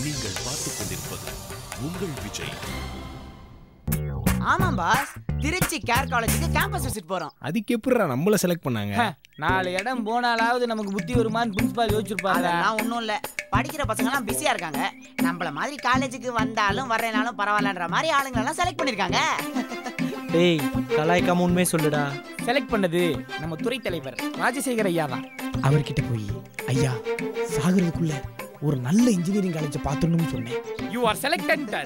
நீங்கள் பார்த்துக் கொண்டிருப்பது உங்கள் விஜய் ஆமாம் பாஸ் திருச்சி கேர் காலேஜுக்கு கேம்பஸ் விசிட் போறோம் அதுக்கு எப்படிடா நம்மள செலக்ட் பண்ணாங்க நாலு இடம் போனாலாவது நமக்கு புத்தி வருமான்னு பிரின்சிபால் யோசிச்சிருப்பாங்க அதெல்லாம் ஒன்றும் இல்லை படிக்கிற பசங்கலாம் பிஸியா இருக்காங்க நம்மள மாதிரி காலேஜுக்கு வந்தாலும் வரலைனாலும் பரவாயில்லன்ற மாதிரி ஆளுங்களெல்லாம் செலக்ட் பண்ணிருக்காங்க டேய் கலாய்க்காம உண்மையை சொல்லுடா செலக்ட் பண்ணது நம்ம துறை தலைவர் ராஜசேகர் ஐயா தான் அவர்கிட்ட போய் ஐயா சாகுறதுக்குள்ள ஒரு நல்ல இன்ஜினியரிங் காலேஜை பார்த்துடணும்னு சொன்னேன் யூ ஆர் செலக்டட்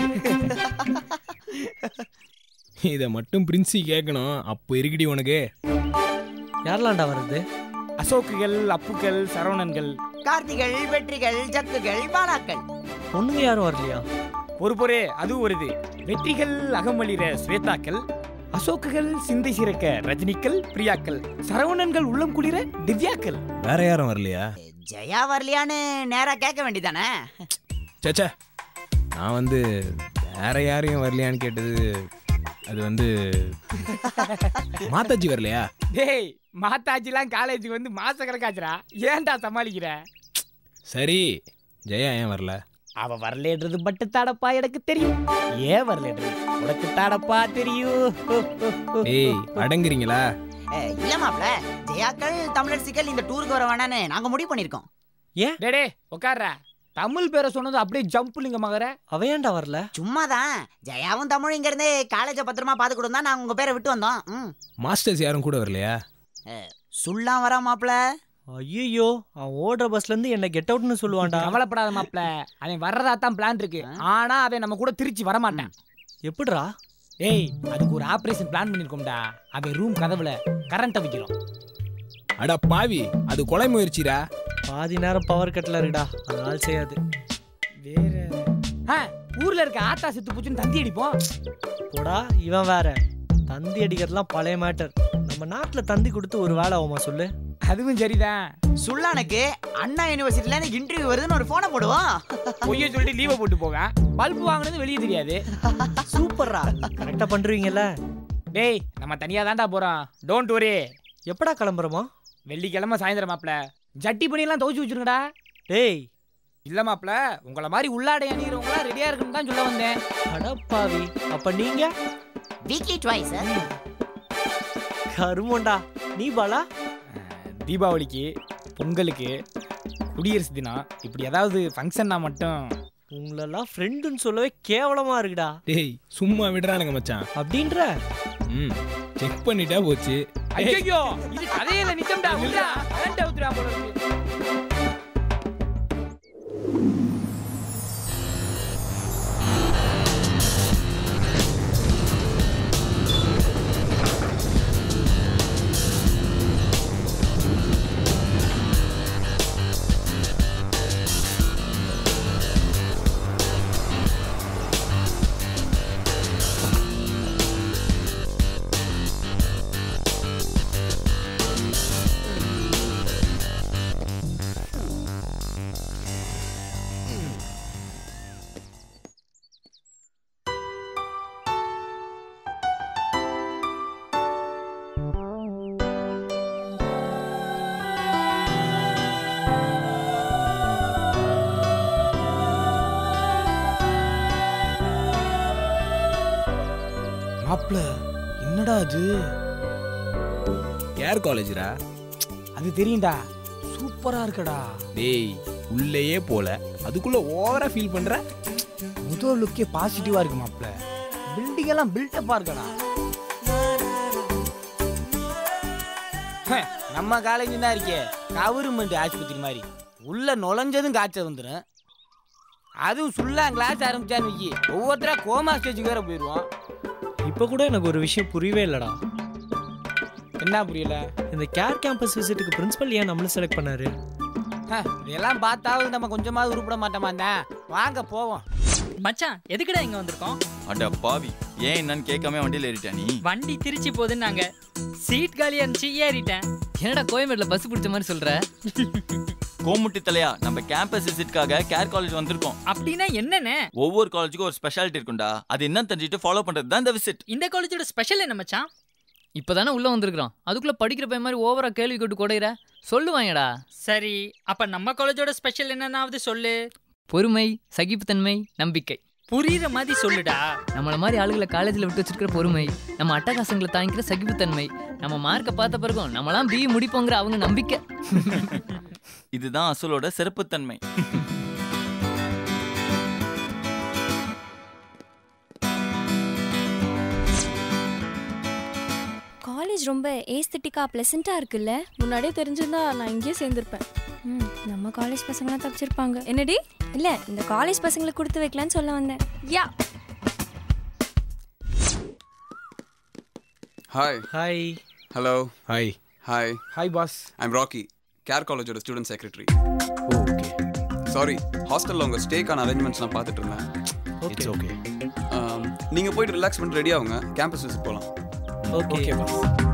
இதை மட்டும் பிரின்சி கேட்கணும் அப்போ இருக்குடி உனக்கு யாரெல்லாம்டா வர்றது அசோக்குகள் அப்புக்கள் சரவணன்கள் கார்த்திகள் வெற்றிகள் ஜக்குகள் பாலாக்கள் பொண்ணுங்க யாரும் வரலையா ஒரு பொறே அது வருது வெற்றிகள் அகமளிர ஸ்வேதாக்கள் அசோக்குகள் சிந்தை சிறக்க ரஜினிக்கள் பிரியாக்கள் சரவணன்கள் உள்ளம் குளிர திவ்யாக்கள் வேற யாரும் வரலையா ஜெயா வரலையான்னு நேரா கேட்க வேண்டியதானே சச்சா நான் வந்து வேற யாரையும் வரலையான்னு கேட்டது அது வந்து மாதாஜி வரலையா டேய் மாதாஜிலாம் காலேஜுக்கு வந்து மாச கணக்காச்சுடா ஏன்டா சமாளிக்கிற சரி ஜெயா ஏன் வரல அவ வரலேன்றது பட்டு தாடப்பா எனக்கு தெரியும் ஏன் வரலேன்றது உனக்கு தாடப்பா தெரியும் ஏய் அடங்குறீங்களா அஹ், இல்ல மாப்ள ஜெயாக்கள் தமிழரசிகள் இந்த டூருக்கு வர வேணான்னு நாங்க முடிவு பண்ணிருக்கோம் டே டே உட்கார்றா தமிழ் பேரை சொன்னது அப்படியே ஜம்புலிங்க மகர அவ ஏன்டா வரல சும்மாதான் ஜெயாவும் தமிழும் இங்க இருந்தே காலேஜை பத்திரமா பாத்து கொடுத்தா நாங்க உங்க பேரை விட்டு வந்தோம் ம் மாஸ்டர்ஸ் யாரும் கூட வரலையா சுல்லாம் வரா மாப்ள ஐயோ அவன் ஓடுற பஸ்ல இருந்து என்ன கெட் அவுட்னு சொல்லுவான்டா கவலைப்படாத மாப்ள அவன் வர்றதா தான் பிளான் இருக்கு ஆனா அவன் நம்ம கூட திருச்சி வர மாட்டான் எப்படிடா ஏய் அதுக்கு ஒரு ஆபரேஷன் பிளான் பண்ணிருக்கோம்டா அவன் ரூம் கதவுல கரண்ட்டை வைக்கிறோம் அட பாவி அது கொலை முயற்சிடா பாதி நேரம் பவர் கட்ல இருக்குடா அதனால செய்யாது வேற ஆ, ஊர்ல இருக்க ஆத்தா செத்து போச்சுன்னு தந்தி அடிப்போம் போடா இவன் வேற தந்தி அடிக்கிறதுலாம் பழைய மேட்டர் நம்ம நாட்டுல தந்தி கொடுத்து ஒரு வேலை ஆகுமா சொல்லு அதுவும் சரிதான் சுல்லானுக்கு அண்ணா யூனிவர்சிட்டில இருந்து இன்டர்வியூ வருதுன்னு ஒரு போனை போடுவோம் பொய்ய சொல்லிட்டு லீவை போட்டு போவேன் பல்பு வாங்கினது வெளியே தெரியாது சூப்பர்ரா கரெக்டா பண்றீங்கல்ல டேய் நம்ம தனியா தான்டா போறோம் டோன்ட் ஒரே எப்படா கிளம்புறோமா வெள்ளிக்கிழமை சாயந்தரம் மாப்ள ஜட்டி பண்ணியெல்லாம் துவச்சி வச்சிருங்கடா டேய் இல்ல மாப்ள உங்கள மாதிரி உள்ளாடை அணிகிறவங்களா ரெடியா இருக்குன்னு தான் சொல்ல வந்தேன் அடப்பாவி அப்ப நீங்க வீக்லி ட்வைஸ் கருமோண்டா நீ பாலா தீபாவளிக்கு பொங்கலுக்கு குடியரசு தினம் இப்படி ஏதாவது ஃபங்க்ஷன்னா மட்டும் உங்களெல்லாம் ஃப்ரெண்டுன்னு சொல்லவே கேவலமா இருக்குடா டேய் சும்மா விடுறானுங்க மச்சான் அப்படின்ற ம் செக் பண்ணிட்டா போச்சு ஐயோ இது கதையில நிச்சயம்டா உள்ள கரண்ட் அவுத்துடா போல இருக்கு மாப்ள என்னடா அது கேர் காலேஜ்ரா அது தெரியும்டா சூப்பரா இருக்கடா டேய் உள்ளேயே போல அதுக்குள்ள ஓவரா ஃபீல் பண்ற முதல் லுக்கே பாசிட்டிவா இருக்கு மாப்ள பில்டிங் எல்லாம் பில்டப்பா இருக்கடா ஹே, நம்ம காலேஜ் தான் இருக்கே கவர்மெண்ட் ஆஸ்பத்திரி மாதிரி உள்ள நுழைஞ்சதும் காய்ச்சல் வந்துடும் அதுவும் சுல்லா கிளாஸ் ஆரம்பிச்சான்னு வைக்கி ஒவ்வொருத்தரா கோமா ஸ்டேஜுக்கு வேற போயிடுவோம் இப்ப கூட எனக்கு ஒரு விஷயம் புரியவே இல்லடா என்ன புரியல இந்த கேர் கேம்பஸ் விசிட்டுக்கு பிரின்சிபல் ஏன் நம்மள செலக்ட் பண்ணாரு ஹே, இதெல்லாம் பார்த்தாவது நம்ம கொஞ்சமாவது உருப்பிட மாட்டோமா தான் வாங்க போவோம் மச்சான் எதுக்குடா இங்க வந்திருக்கோம் அட பாவி ஏன் என்னன்னு கேட்காம வண்டியில ஏறிட்ட நீ வண்டி திருச்சி போகுதுன்னாங்க சீட் காலியா இருந்துச்சு ஏறிட்டேன் என்னடா கோயம்பேடுல பஸ் பிடிச்ச மாதிரி சொல்ற கோமுட்டி தலையா நம்ம கேம்பஸ் விசிட்காக கேர் காலேஜ் வந்திருக்கோம் அப்படின்னா என்னண்ணே ஒவ்வொரு காலேஜுக்கும் ஒரு ஸ்பெஷாலிட்டி இருக்கும்டா அது என்னன்னு தெரிஞ்சுட்டு ஃபாலோ பண்றது தான் இந்த விசிட் இந்த காலேஜோட ஸ்பெஷல் என்ன மச்சான் இப்பதானே உள்ள வந்திருக்கான் அதுக்குள்ள படிக்கிற பையன் மாதிரி ஓவரா கேள்வி கேட்டு கொடையிற சொல்லுவாங்கடா சரி அப்ப நம்ம காலேஜோட ஸ்பெஷல் என்னன்னாவது சொல்லு பொறுமை சகிப்புத்தன்மை நம்பிக்கை புரியுற மாதிரி சொல்லுடா நம்மள மாதிரி ஆளுகளை காலேஜில் விட்டு வச்சிருக்கிற பொறுமை நம்ம அட்டகாசங்களை தாங்கிக்கிற சகிப்புத்தன்மை நம்ம மார்க்கை பார்த்த பிறகும் நம்மளாம் பிஇ முடிப்போங்கிற அவங்க நம்பிக்கை இதுதான் அசலோட சிறப்புத்தன்மை காலேஜ் ரொம்ப ஏஸ்தட்டிக்கா ப்ளசண்ட்டாக இருக்குல்ல முன்னாடியே தெரிஞ்சிருந்தா நான் இங்கேயே சேர்ந்திருப்பேன் ம் நம்ம காலேஜ் பசங்களாம் தப்பிச்சிருப்பாங்க என்னடி இல்லை இந்த காலேஜ் பசங்களுக்கு கொடுத்து வைக்கலான்னு சொல்ல வந்தேன் யா hi hi hello hi hi hi boss I'm Rocky Care காலேஜோட ஸ்டூடெண்ட் செக்ரட்டரி ஓகே சாரி ஹாஸ்டலில் உங்கள் ஸ்டேக்கான அரேஞ்ச்மெண்ட்ஸ்லாம் பார்த்துட்டு இருந்தேன் இட்ஸ் ஓகே நீங்கள் போயிட்டு ரிலாக்ஸ் பண்ணிட்டு ரெடி ஆகுங்க கேம்பஸ் விசிட் போகலாம் ஓகே ஓகே பாஸ்